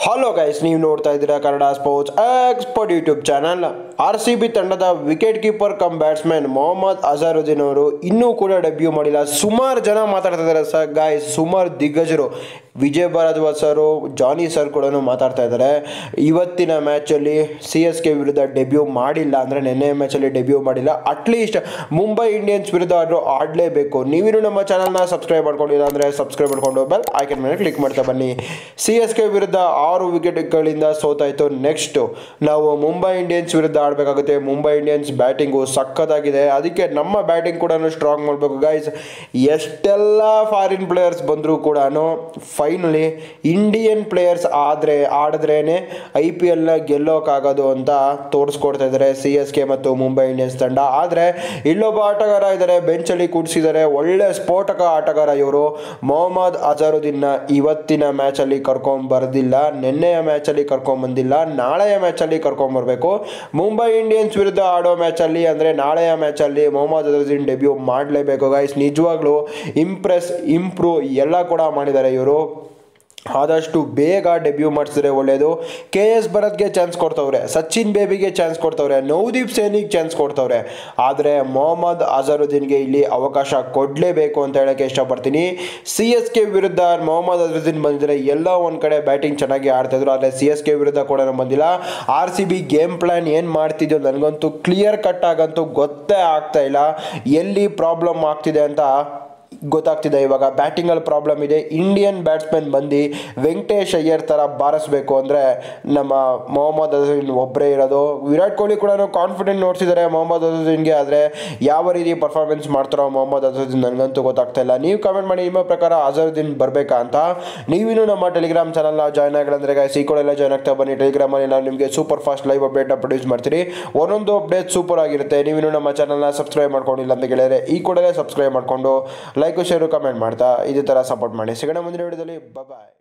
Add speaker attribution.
Speaker 1: hello guys ನೀವು ನೋಡ್ತಾ ಇದ್ದೀರಾ Kannada sports expert YouTube channel R C B ತಂಡದ wicket keeper cum batsman Mohammed Azharuddeen ಅವರು ಇನ್ನೂ ಕೂಡ ಡೆಬ್ಯೂ ಮಾಡಿಲ್ಲ ಸುಮಾರು ಜನ ಮಾತಾಡ್ತಾ ಇದ್ದಾರೆ ಸರ್ ಗಾಯ್ಸ್ ಸುಮಾರು ದಿಗ್ಗಜರು Vijay Bharadwaj sir Johnny sir ಕೂಡ ಮಾತಾಡ್ತಾ ಇದ್ದಾರೆ ಇವತ್ತಿನ ಮ್ಯಾಚಲ್ಲಿ ಸಿ ಎಸ್ ಕೆ ವಿರುದ್ಧ ಡೆಬ್ಯೂ ಮಾಡಿಲ್ಲ ಅಂದರೆ ನಿನ್ನೆ ಮ್ಯಾಚಲ್ಲಿ ಡೆಬ್ಯೂ ಮಾಡಿಲ್ಲ ಅಟ್ಲೀಸ್ಟ್ ಮುಂಬೈ ಇಂಡಿಯನ್ಸ್ ವಿರುದ್ಧ ಆದರೂ ಆಡಲೇಬೇಕು ನೀವಿನ್ನು ನಮ್ಮ ಚಾನಲ್ನ ಸಬ್ಸ್ಕ್ರೈಬ್ ಮಾಡ್ಕೊಂಡಿಲ್ಲ ಅಂದರೆ ಸಬ್ಸ್ಕ್ರೈಬ್ ಮಾಡ್ಕೊಂಡು ಬೆಲ್ ಐಕನ್ ಮೇಲೆ ಕ್ಲಿಕ್ ಮಾಡ್ತಾ ಬನ್ನಿ ಸಿ ಎಸ್ ಕೆ ವಿರುದ್ಧ ಆರು ವಿಕೆಟ್ಗಳಿಂದ ಸೋತಾಯಿತು ನೆಕ್ಸ್ಟು ನಾವು ಮುಂಬೈ ಇಂಡಿಯನ್ಸ್ ವಿರುದ್ಧ ಆಡಬೇಕಾಗುತ್ತೆ ಮುಂಬೈ ಇಂಡಿಯನ್ಸ್ ಬ್ಯಾಟಿಂಗು ಸಖತ್ತಾಗಿದೆ ಅದಕ್ಕೆ ನಮ್ಮ ಬ್ಯಾಟಿಂಗ್ ಕೂಡ ಸ್ಟ್ರಾಂಗ್ ಮಾಡಬೇಕು ಗೈಸ್ ಎಷ್ಟೆಲ್ಲ ಫಾರಿನ್ ಪ್ಲೇಯರ್ಸ್ ಬಂದರೂ ಕೂಡ ಫೈನಲಿ ಇಂಡಿಯನ್ ಪ್ಲೇಯರ್ಸ್ ಆದರೆ ಆಡಿದ್ರೇ ಐ ಪಿ ಎಲ್ನ ಗೆಲ್ಲೋಕ್ಕಾಗೋದು ಅಂತ ತೋರಿಸ್ಕೊಡ್ತಾ ಇದ್ದಾರೆ ಸಿ ಎಸ್ ಕೆ ಮತ್ತು ಮುಂಬೈ ಇಂಡಿಯನ್ಸ್ ತಂಡ ಆದರೆ ಇಲ್ಲೊಬ್ಬ ಆಟಗಾರ ಇದ್ದಾರೆ ಬೆಂಚಲ್ಲಿ ಕೂಡಿಸಿದ್ದಾರೆ ಒಳ್ಳೆ ಸ್ಫೋಟಕ ಆಟಗಾರ ಇವರು ಮೊಹಮ್ಮದ್ ಅಜರುದ್ದೀನ್ನ ಇವತ್ತಿನ ಮ್ಯಾಚಲ್ಲಿ ಕರ್ಕೊಂಬರ್ದಿಲ್ಲ ನಿನ್ನೆಯ ಮ್ಯಾಚಲ್ಲಿ ಕರ್ಕೊಂಬಂದಿಲ್ಲ ನಾಳೆಯ ಮ್ಯಾಚಲ್ಲಿ ಕರ್ಕೊಂಬರ್ಬೇಕು ಮುಂಬೈ ಇಂಡಿಯನ್ಸ್ ವಿರುದ್ಧ ಆಡೋ ಮ್ಯಾಚಲ್ಲಿ ಅಂದರೆ ನಾಳೆಯ ಮ್ಯಾಚಲ್ಲಿ ಮೊಹಮ್ಮದ್ ಅಜರುದ್ದೀನ್ ಡೆಬ್ಯೂ ಮಾಡಲೇಬೇಕು ಗೈಸ್ ನಿಜವಾಗ್ಲೂ ಇಂಪ್ರೆಸ್ ಇಂಪ್ರೂವ್ ಎಲ್ಲ ಕೂಡ ಮಾಡಿದ್ದಾರೆ ಇವರು ಆದಷ್ಟು ಬೇಗ ಡೆಬ್ಯೂ ಮಾಡಿಸಿದ್ರೆ ಒಳ್ಳೆಯದು ಕೆ ಎಸ್ ಭರತ್ಗೆ ಚಾನ್ಸ್ ಕೊಡ್ತವ್ರೆ ಸಚಿನ್ ಬೇಬಿಗೆ ಚಾನ್ಸ್ ಕೊಡ್ತವ್ರೆ ನವದೀಪ್ ಸೇನಿಗೆ ಚಾನ್ಸ್ ಕೊಡ್ತವ್ರೆ ಆದರೆ ಮೊಹಮ್ಮದ್ ಅಜರುದ್ದೀನ್ಗೆ ಇಲ್ಲಿ ಅವಕಾಶ ಕೊಡಲೇಬೇಕು ಅಂತ ಹೇಳೋಕ್ಕೆ ಇಷ್ಟಪಡ್ತೀನಿ ಸಿ ಎಸ್ ಕೆ ವಿರುದ್ಧ ಮೊಹಮ್ಮದ್ ಅಜರುದ್ದೀನ್ ಬಂದಿದ್ರೆ ಎಲ್ಲ ಒಂದು ಕಡೆ ಬ್ಯಾಟಿಂಗ್ ಚೆನ್ನಾಗಿ ಆಡ್ತಾಯಿದ್ರು ಆದರೆ ಸಿ ಎಸ್ ಕೆ ವಿರುದ್ಧ ಕೂಡ ಬಂದಿಲ್ಲ R C B game plan ಏನು ಮಾಡ್ತಿದ್ಯೋ ನನಗಂತೂ ಕ್ಲಿಯರ್ ಕಟ್ ಆಗಂತೂ ಗೊತ್ತೇ ಆಗ್ತಾ ಇಲ್ಲ ಎಲ್ಲಿ ಪ್ರಾಬ್ಲಮ್ ಆಗ್ತಿದೆ ಅಂತ ಗೊತ್ತಾಗ್ತಿದೆ ಇವಾಗ ಬ್ಯಾಟಿಂಗಲ್ಲಿ ಪ್ರಾಬ್ಲಮ್ ಇದೆ ಇಂಡಿಯನ್ ಬ್ಯಾಟ್ಸ್ಮನ್ ಬಂದು ವೆಂಕಟೇಶ್ ಅಯ್ಯರ್ ಥರ ಬಾರಿಸ್ಬೇಕು ಅಂದರೆ ನಮ್ಮ ಮೊಹಮ್ಮದ್ ಅಜರುದ್ದೀನ್ ಒಬ್ಬರೇ ಇರೋದು ವಿರಾಟ್ ಕೊಹ್ಲಿ ಕೂಡ ಕಾನ್ಫಿಡೆಂಟ್ ನೋಡ್ತಿದ್ದಾರೆ ಮೊಹಮ್ಮದ್ ಅಜರುದ್ದೀನ್ಗೆ ಆದರೆ ಯಾವ ರೀತಿ ಪರ್ಫಾರ್ಮೆನ್ಸ್ ಮಾಡ್ತಾರೋ ಮೊಹಮ್ಮದ್ ಅಜರುದ್ದೀನ್ ನನಗಂತೂ ಗೊತ್ತಾಗ್ತಾ ಇಲ್ಲ ನೀವು ಕಮೆಂಟ್ ಮಾಡಿ ನಿಮ್ಮ ಪ್ರಕಾರ ಅಜರುದ್ದೀನ್ ಬರಬೇಕಾ ಅಂತ ನೀವಿನ್ನೂ ನಮ್ಮ ಟೆಲಿಗ್ರಾಮ್ ಚಾನಲ್ನ ಜಾಯ್ನ್ ಆಗಿಲ್ಲ ಗೈಸ್ ಈ ಕೂಡ ಎಲ್ಲ ಜಾಯ್ನ್ ಆಗ್ತಾ ಬನ್ನಿ ಟೆಲಿಗ್ರಾಮಲ್ಲಿ ನಾನು ನಿಮಗೆ ಸೂಪರ್ ಫಾಸ್ಟ್ ಲೈವ್ ಅಪ್ಡೇಟ್ನ ಪ್ರೊಡ್ಯೂಸ್ ಮಾಡ್ತೀನಿ ಒಂದೊಂದು ಅಪ್ಡೇಟ್ ಸೂಪರ್ ಆಗಿರುತ್ತೆ ನೀವಿನ್ನೂ ನಮ್ಮ ಚಾನಲ್ನ ಸಬ್ಸ್ಕ್ರೈಬ್ ಮಾಡ್ಕೊಂಡಿಲ್ಲ ಅಂತ ಕೇಳಿದರೆ ಈ ಕೂಡಲೇ ಸಬ್ಸ್ಕ್ರೈಬ್ ಮಾಡಿಕೊಂಡು ಲೈಕ್ ಶೇರು ಕಮೆಂಟ್ ಮಾಡ್ತಾ ಇದೇ ಥರ ಸಪೋರ್ಟ್ ಮಾಡಿ ಸಿಗೋಣ ಮುಂದಿನ ವಿಡಿಯೋದಲ್ಲಿ ಬಾಯ್